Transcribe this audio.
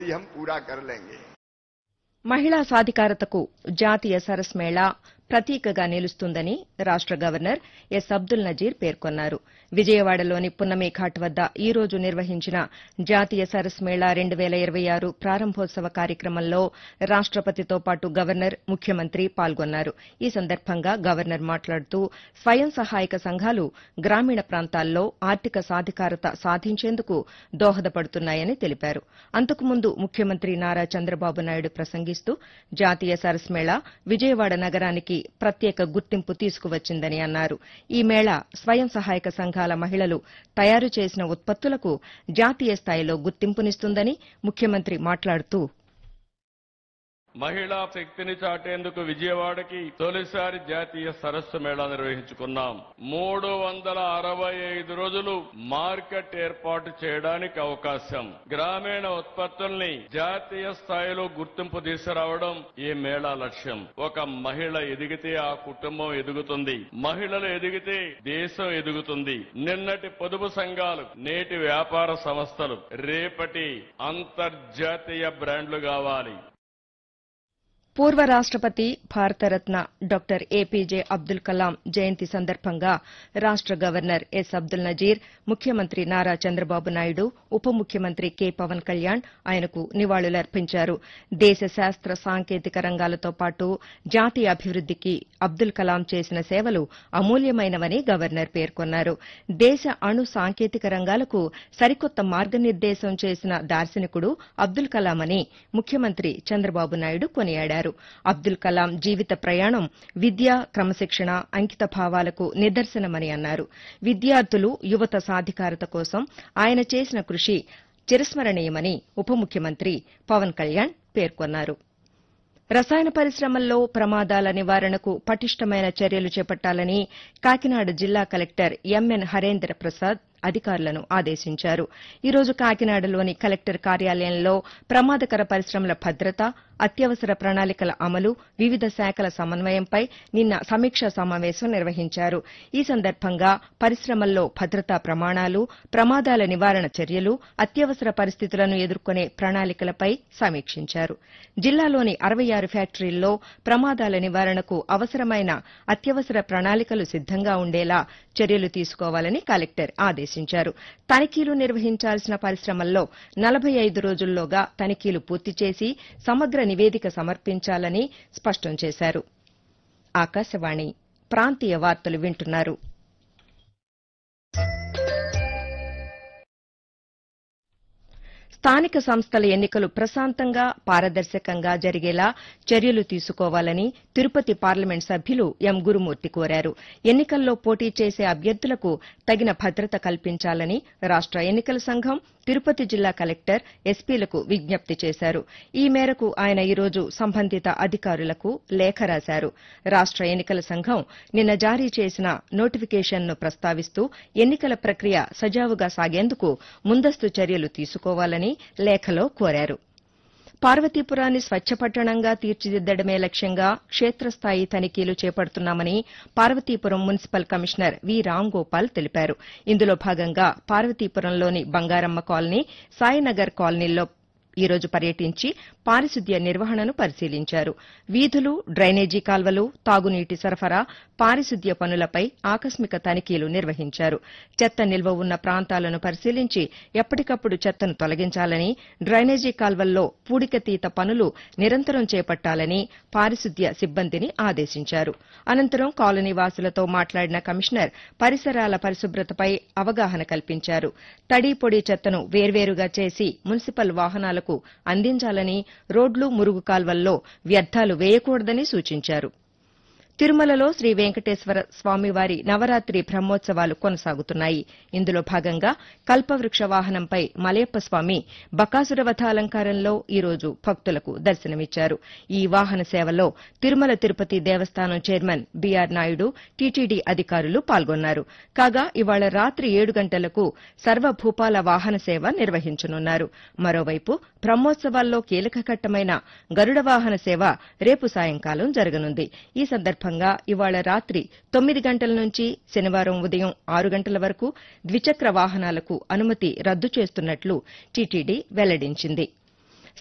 ये हम पूरा कर लेंगे మహిళా సాధికారతకు జాతీయ సరస్ మేళా ప్రతీకగా నిలుస్తుందని రాష్ట గవర్నర్ ఎస్ అబ్దుల్ నజీర్ పేర్కొన్నారు విజయవాడలోని పున్నమి ఘాట్ వద్ద ఈ రోజు నిర్వహించిన జాతీయ సరస్ మేళా రెండు వేల ఇరవై ఆరు ప్రారంభోత్సవ కార్యక్రమంలో రాష్టపతితో పాటు గవర్నర్ ముఖ్యమంత్రి పాల్గొన్నారు ఈ సందర్భంగా గవర్నర్ మాట్లాడుతూ స్వయం సహాయక సంఘాలు గ్రామీణ ప్రాంతాల్లో ఆర్థిక సాధికారత సాధించేందుకు దోహదపడుతున్నాయని తెలిపారు అంతకుముందు ముఖ్యమంత్రి నారా చంద్రబాబు నాయుడు ప్రసంగిస్తూ జాతీయ సరస్ మేళా విజయవాడ నగరానికి ప్రత్యేక గుర్తింపు తీసుకువచ్చిందని అన్నారు ఈ మేళా స్వయం సహాయక సంఘాల మహిళలు తయారు చేసిన ఉత్పత్తులకు జాతీయ స్థాయిలో గుర్తింపునిస్తుందని ముఖ్యమంత్రి మాట్లాడుతూ మహిళా శక్తిని చాటేందుకు విజయవాడకి తొలిసారి జాతీయ సరస్సు మేళా నిర్వహించుకున్నాం మూడు వందల అరవై ఐదు రోజులు మార్కెట్ ఏర్పాటు చేయడానికి అవకాశం గ్రామీణ ఉత్పత్తుల్ని జాతీయ స్థాయిలో గుర్తింపు తీసుకురావడం ఈ మేళా లక్ష్యం ఒక మహిళ ఎదిగితే ఆ కుటుంబం ఎదుగుతుంది మహిళలు ఎదిగితే దేశం ఎదుగుతుంది నిన్నటి పొదుపు సంఘాలు నేటి వ్యాపార సంస్థలు రేపటి అంతర్జాతీయ బ్రాండ్లు కావాలి పూర్వ రాష్టపతి భారతరత్న డాక్టర్ ఏపీజే అబ్దుల్ కలాం జయంతి సందర్భంగా రాష్ట గవర్నర్ ఎస్ అబ్దుల్ నజీర్ ముఖ్యమంత్రి నారా చంద్రబాబు నాయుడు ఉప ముఖ్యమంత్రి కె పవన్ కళ్యాణ్ ఆయనకు నివాళులర్పించారు దేశ శాస్త్ర సాంకేతిక రంగాలతో పాటు జాతీయ అభివృద్దికి అబ్దుల్ కలాం చేసిన సేవలు అమూల్యమైనవని గవర్నర్ పేర్కొన్నారు దేశ అణు సాంకేతిక రంగాలకు సరికొత్త మార్గనిర్దేశం చేసిన దార్శనికుడు అబ్దుల్ కలాం అని ముఖ్యమంత్రి చంద్రబాబు నాయుడు కొనియాడారు అబ్దుల్ కలాం జీవిత ప్రయాణం విద్య క్రమశిక్షణ అంకిత భావాలకు నిదర్శనమని అన్నారు విద్యార్థులు యువత సాధికారత కోసం ఆయన చేసిన కృషి చిరస్మరణీయమని ఉప ముఖ్యమంత్రి పవన్ కళ్యాణ్ పేర్కొన్నారు రసాయన పరిశ్రమల్లో ప్రమాదాల నివారణకు పటిష్టమైన చర్యలు చేపట్టాలని కాకినాడ జిల్లా కలెక్టర్ ఎంఎన్ హరేంద్ర ప్రసాద్ అధికారులను ఆదేశించారు ఈ రోజు కాకినాడలోని కలెక్టర్ కార్యాలయంలో ప్రమాదకర పరిశ్రమల భద్రత అత్యవసర ప్రణాళికల అమలు వివిధ శాఖల సమన్వయంపై నిన్న సమీక్షా సమావేశం నిర్వహించారు ఈ సందర్భంగా పరిశ్రమల్లో భద్రతా ప్రమాణాలు ప్రమాదాల నివారణ చర్యలు అత్యవసర పరిస్థితులను ఎదుర్కొనే ప్రణాళికలపై సమీక్షించారు జిల్లాలోని అరవై ఆరు ఫ్యాక్టరీల్లో ప్రమాదాల నివారణకు అవసరమైన అత్యవసర ప్రణాళికలు సిద్దంగా ఉండేలా చర్యలు తీసుకోవాలని కలెక్టర్ ఆదేశించారు తనిఖీలు నిర్వహించాల్సిన పరిశ్రమల్లో నలభై ఐదు రోజుల్లోగా తనిఖీలు పూర్తి చేసి సమగ్ర నివేదిక సమర్పించాలని స్పష్టం చేశారు ఆకాశవాణి ప్రాంతీయ వార్తలు వింటున్నారు స్థానిక సంస్థల ఎన్నికలు ప్రశాంతంగా పారదర్శకంగా జరిగేలా చర్యలు తీసుకోవాలని తిరుపతి పార్లమెంట్ సభ్యులు ఎం గురుమూర్తి కోరారు ఎన్నికల్లో పోటీ చేసే అభ్యర్థులకు తగిన భద్రత కల్పించాలని రాష్ట ఎన్నికల సంఘం తిరుపతి జిల్లా కలెక్టర్ ఎస్పీలకు విజ్ఞప్తి చేశారు ఈ మేరకు ఆయన ఈరోజు సంబంధిత అధికారులకు లేఖ రాశారు రాష్ట ఎన్నికల సంఘం నిన్న జారీ చేసిన నోటిఫికేషన్ను ప్రస్తావిస్తూ ఎన్నికల ప్రక్రియ సజావుగా సాగేందుకు ముందస్తు చర్యలు తీసుకోవాలని లేఖలో కోరారు పార్వతీపురాన్ని స్వచ్ఛ పట్టణంగా తీర్చిదిద్దడమే లక్ష్యంగా క్షేత్రస్థాయి తనిఖీలు చేపడుతున్నామని Parvathipuram municipal commissioner V Ram Gopal తెలిపారు ఇందులో భాగంగా పార్వతీపురంలోని బంగారమ్మ కాలనీ సాయినగర్ కాలనీల్లో ఈ రోజు పర్యటించి పారిశుద్ధ్య నిర్వహణను పరిశీలించారు వీధులు డ్రైనేజీ కాల్వలు తాగునీటి సరఫరా పారిశుద్ధ్య పనులపై ఆకస్మిక తనిఖీలు నిర్వహించారు చెత్త నిల్వ ఉన్న ప్రాంతాలను పరిశీలించి ఎప్పటికప్పుడు చెత్తను తొలగించాలని డ్రైనేజీ కాల్వల్లో పూడికతీత పనులు నిరంతరం చేపట్టాలని పారిశుద్ధ్య సిబ్బందిని ఆదేశించారు అనంతరం కాలనీ వాసులతో మాట్లాడిన కమిషనర్ పరిసరాల పరిశుభ్రతపై అవగాహన కల్పించారు తడి పొడి చెత్తను వేర్వేరుగా చేసి మున్సిపల్ వాహనాలకు అందించాలని రోడ్లు మురుగు కాల్వల్లో వ్యర్థాలు వేయకూడదని సూచించారు తిరుమలలో శ్రీ వెంకటేశ్వర స్వామివారి నవరాత్రి బ్రహ్మోత్సవాలు కొనసాగుతున్నాయి ఇందులో భాగంగా కల్పవృక్ష వాహనంపై మలయప్ప స్వామి బకాసుర వథ అలంకారంలో ఈరోజు భక్తులకు దర్శనమిచ్చారు ఈ వాహన సేవలో తిరుమల తిరుపతి దేవస్థానం చైర్మన్ బీఆర్ నాయుడు టీటీడీ అధికారులు పాల్గొన్నారు కాగా ఇవాళ రాత్రి ఏడు గంటలకు సర్వభూపాల వాహన సేవ నిర్వహించనున్నారు మరోవైపు బ్రహ్మోత్సవాల్లో కీలక ఘట్టమైన గరుడ వాహన సేవ రేపు సాయంకాలం జరగనుంది ఈ సందర్భంగా ఇవాళ రాత్రి తొమ్మిది గంటల నుంచి శనివారం ఉదయం ఆరు గంటల వరకు ద్విచక్ర వాహనాలకు అనుమతి రద్దు చేస్తున్నట్లు టీటీడీ వెల్లడించింది